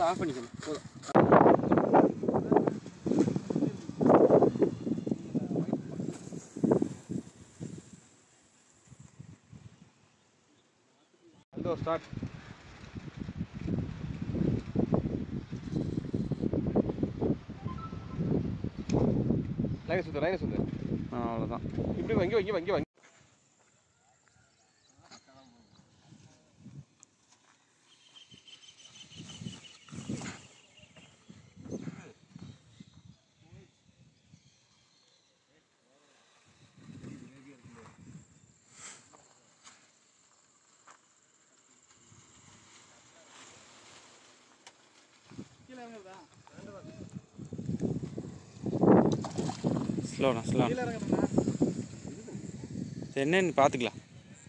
Of பண்ணிக்கணும் போதும் இதோ ஸ்டார்ட் லைனை சுத்து லைனை சுத்து அவ்வளோதான் இப்படி வங்கி வங்கி வங்கி வங்கி ஸ்லோண்ணா ஸ்லோ என்னன்னு பார்த்துக்கலாம்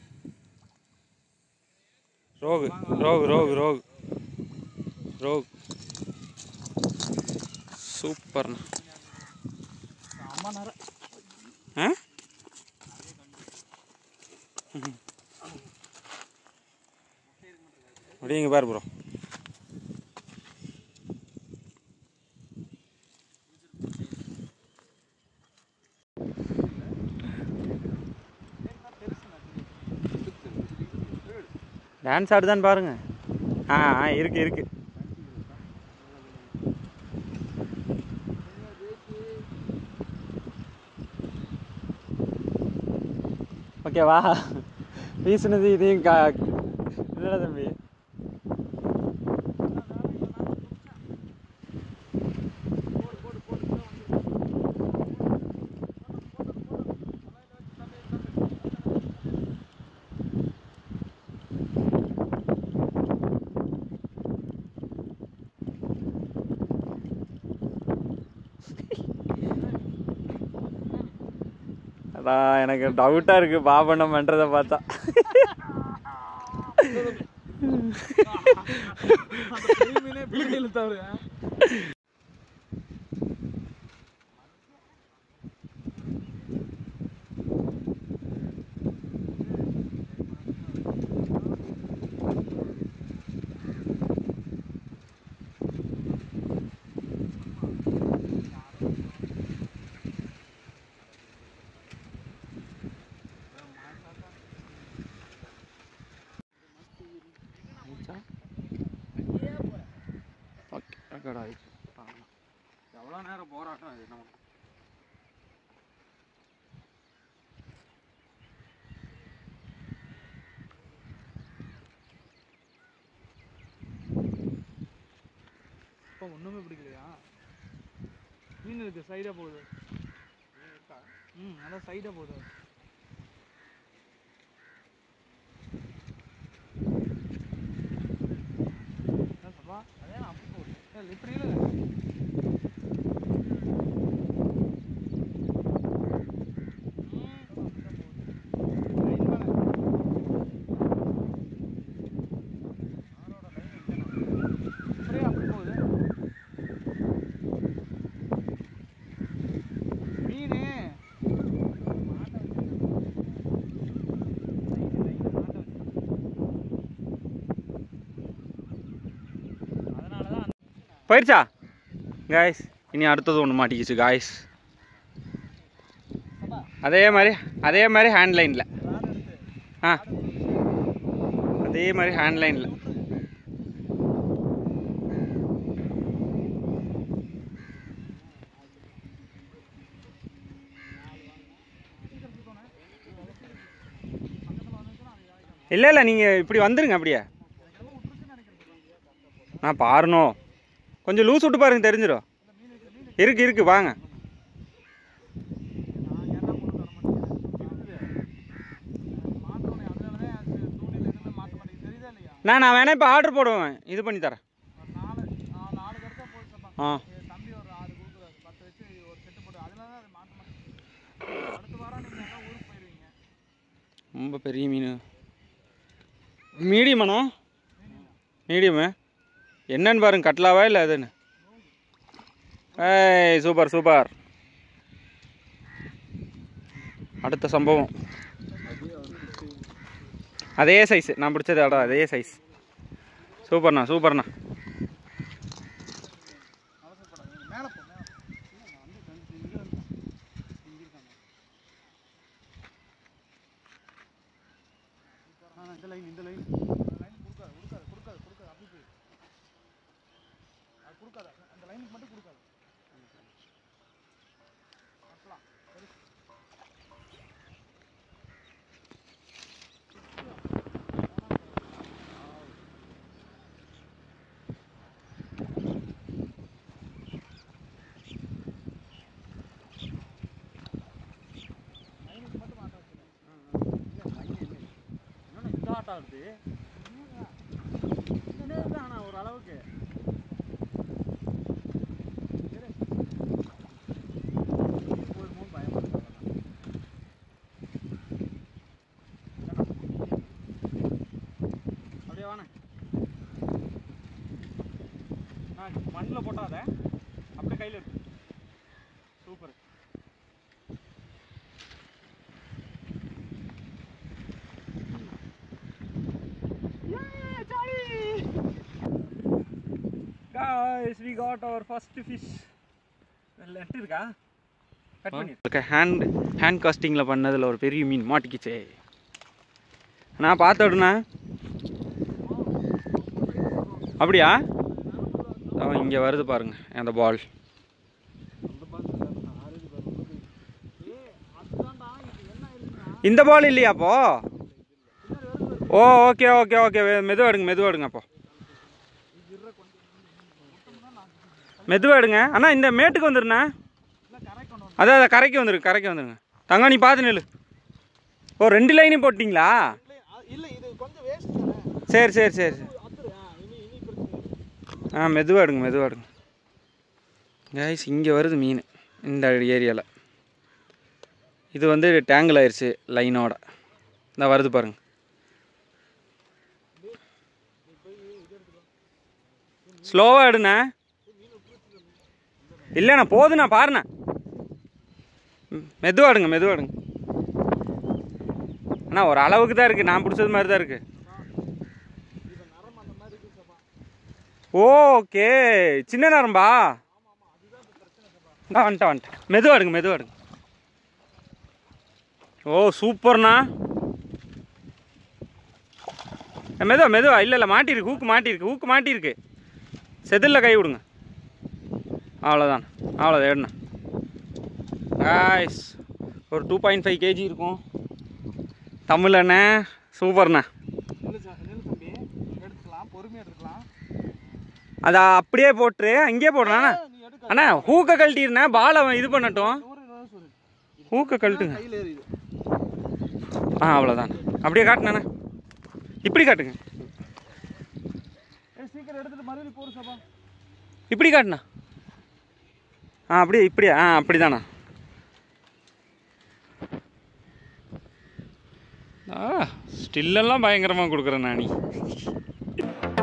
ரோகு ரோகு ரோகு ரோகு ரோகு சூப்பர்ண்ணா ஆ அப்படியே இங்கே பாரு ப்ரோ டான்ஸ் ஆடுதான்னு பாருங்க ஆ ஆ இருக்கு இருக்கு ஓகேவா வீசுனது இதையும் கா என்னடா தம்பி அதான் எனக்கு டவுட்டாக இருக்கு பாபண்ணம் பண்ணுறதை பார்த்தா ஓகே ரெக்கார்ட் ஆயிடுச்சு எவ்வளோ நேரம் போராட்டம் இது நமக்கு இப்போ ஒன்றுமே பிடிக்கலையா மீன் இருக்கு சைடாக போகுது ம் அதான் சைடாக போகுது என்ன சப்பா அதே நான் அப்படி போகுது இப்படி இல்லை அப்படியே அப்படி போகுது மீன் அதனால தான் போயிடுச்சா காய்ஸ் இனி அடுத்தது ஒன்று மாட்டிக்கிச்சு காய்ஸ் அதே மாதிரி அதே மாதிரி ஹேண்ட்லைனில் ஆ அதே மாதிரி ஹேண்ட்லைனில் இல்லை இல்லை நீங்கள் இப்படி வந்துருங்க அப்படியே நான் பாருணும் கொஞ்சம் லூஸ் விட்டு பாருங்க தெரிஞ்சிடும் இருக்கு இருக்கு வாங்க நான் நான் வேணா இப்போ ஆர்டர் போடுவேன் இது பண்ணி தரேன் ஆ தம்பி ஒரு ஆறு கொடுக்குறாரு பத்து வச்சு ஒரு செட்டு போட்டு அதில் தான் அது மாற்ற மாட்டேன் அடுத்த வாரம் நீங்கள் எல்லாம் ஊருக்கு போயிடுவீங்க ரொம்ப பெரிய மீன் மீடியமாண்ணா மீடியமு என்னன்னு பாருங்க கட்லாவா இல்லை அதுன்னு ஏய் சூப்பர் சூப்பர் அடுத்த சம்பவம் அதே சைஸ் நான் பிடிச்சது அடா அதே சைஸ் சூப்பர்ண்ணா சூப்பர்ண்ணா இந்த லைன் இந்த லைன் லைன் கொடுக்காது கொடுக்காது கொடுக்காது கொடுக்காது அப்படி போய் அது கொடுக்காத அந்த லைனுக்கு மட்டும் கொடுக்காது கட்டலாம் சரி லைனுக்கு மட்டும் மாட்ட வச்சுருக்கேன் இன்னொன்று இந்த ஆட்டம் ஆடுது இன்னொன்று ஆனால் ஒரு அளவுக்கு போயிடுமோ பயமா இருக்கு அவ்வளவுதான். அப்படியே வாண்ணே நான் மண்ணில் போட்டாத அப்படியே கையில் இருக்கு super Guys, we got our first fish. Left இருக்கா கட் பண்ணி ஹேண்ட் ஹேண்ட் காஸ்டிங்கில் பண்ணதில் ஒரு பெரிய மீன் மாட்டிக்கிச்சே நான் பார்த்தோடுண்ணா அப்படியா அவன் இங்கே வருது பாருங்க அந்த பால் இந்த பால் இல்லையா அப்போ ஓ ஓகே ஓகே ஓகே மெதுவாக எடுங்க மெதுவாக எடுங்க அப்போ மெதுவாக எடுங்க அண்ணா இந்த மேட்டுக்கு வந்துருண்ணா அதான் அதான் கரைக்கு வந்துருங்க கரைக்கு வந்துருங்க தங்க நீ பார்த்து நில்லு ஓ ரெண்டு லைனையும் போட்டிங்களா இல்லை இது கொஞ்சம் வேஸ்ட் தானே சரி சரி சரி சரி அத்துரு ஆ இனி இனி பிரச்சனை ஆ மெதுவாக எடுங்க மெதுவாக எடுங்க கைஸ் இங்கே வருது மீன் இந்த ஏரியாவில் இது வந்து டேங்கிள் ஆயிடுச்சு லைனோட இந்த வருது பாருங்க ஸ்லோவாக எடுண்ணா இல்லைண்ணா போதுண்ணா பாருண்ணா மெதுவாக எடுங்க மெதுவாக எடுங்க அண்ணா ஒரு அளவுக்கு தான் இருக்குது நான் பிடிச்சது மாதிரி தான் இருக்குது ஓகே சின்ன நரம்பா நான் வந்துட்டேன் வந்துட்டேன் மெதுவாக எடுங்க மெதுவாக எடுங்க ஓ சூப்பர்ண்ணா அஹ் மெதுவா மெதுவா இல்லை இல்லை மாட்டியிருக்கு ஹூக்கு மாட்டியிருக்கு ஹூக்கு மாட்டியிருக்கு செதிலில் கை விடுங்க அவ்வளோதான் அவ்வளோதான் எடுண்ணா காய்ஸ் ஒரு டூ பாயிண்ட் ஃபைவ் கேஜி இருக்கும் தமிழ் அண்ணே சூப்பர்ண்ணா நில்லு சா- நில்லு தம்பி எடுத்துக்கலாம் பொறுமையாக எடுத்துக்கலாம் அதை அப்படியே போட்டுரு அங்கேயே போடுறாண்ணா நீ எடுக்க அண்ணா ஹூக்கை கழட்டிருண்ணே பால் அவன் இது பண்ணட்டும் நூறு நூறு சொல்லு ஹூக்கை கழட்டுங்க கையில் ஏறிது ஆ அவ்வளோதான் அப்படியே காட்டுண்ணே இப்படி காட்டுங்க ஏ சீக்கிரம் எடுத்துட்டு மறுபடியும் போடு சபா இப்படி காட்டுண்ணா ஆ அப்படியே இப்படியா ஆ அப்படிதாண்ணா ஆ ஸ்டில்லெல்லாம் பயங்கரமாக கொடுக்குறேண்ணா நீ